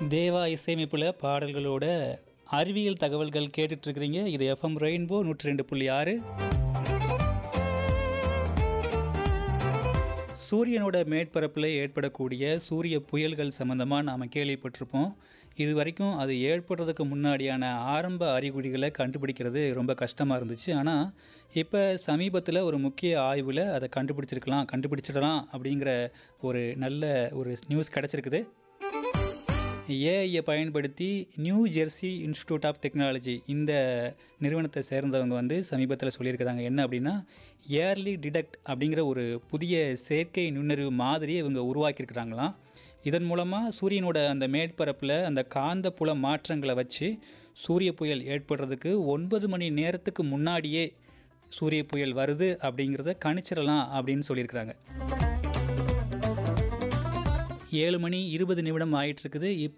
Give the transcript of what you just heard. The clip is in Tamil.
தேவா இசையமைப்பில் பாடல்களோட அறிவியல் தகவல்கள் கேட்டுட்டு இருக்கிறீங்க இது எஃப்எம் ரெயின்போ நூற்றி ரெண்டு புள்ளி ஆறு சூரியனோட மேற்பரப்பில் ஏற்படக்கூடிய சூரிய புயல்கள் சம்மந்தமாக நாம் கேள்விப்பட்டிருப்போம் இது வரைக்கும் அது ஏற்படுறதுக்கு முன்னாடியான ஆரம்ப அறிகுறிகளை கண்டுபிடிக்கிறது ரொம்ப கஷ்டமாக இருந்துச்சு ஆனால் இப்போ சமீபத்தில் ஒரு முக்கிய ஆய்வில் அதை கண்டுபிடிச்சிருக்கலாம் கண்டுபிடிச்சிடலாம் அப்படிங்கிற ஒரு நல்ல ஒரு நியூஸ் கிடச்சிருக்குது ஏஐயை பயன்படுத்தி New Jersey Institute of Technology இந்த நிறுவனத்தை சேர்ந்தவங்க வந்து சமீபத்தில் சொல்லியிருக்கிறாங்க என்ன அப்படின்னா ஏர்லி டிடெக்ட் அப்படிங்கிற ஒரு புதிய செயற்கை நுண்ணறிவு மாதிரியை இவங்க உருவாக்கியிருக்கிறாங்களாம் இதன் மூலமாக சூரியனோட அந்த மேற்பரப்பில் அந்த காந்த புல மாற்றங்களை வச்சு சூரிய புயல் ஏற்படுறதுக்கு ஒன்பது மணி நேரத்துக்கு முன்னாடியே சூரிய புயல் வருது அப்படிங்கிறத கணிச்சிடலாம் அப்படின்னு சொல்லியிருக்கிறாங்க ஏழு மணி இருபது நிமிடம் ஆயிட்டு இருக்குது இப்போ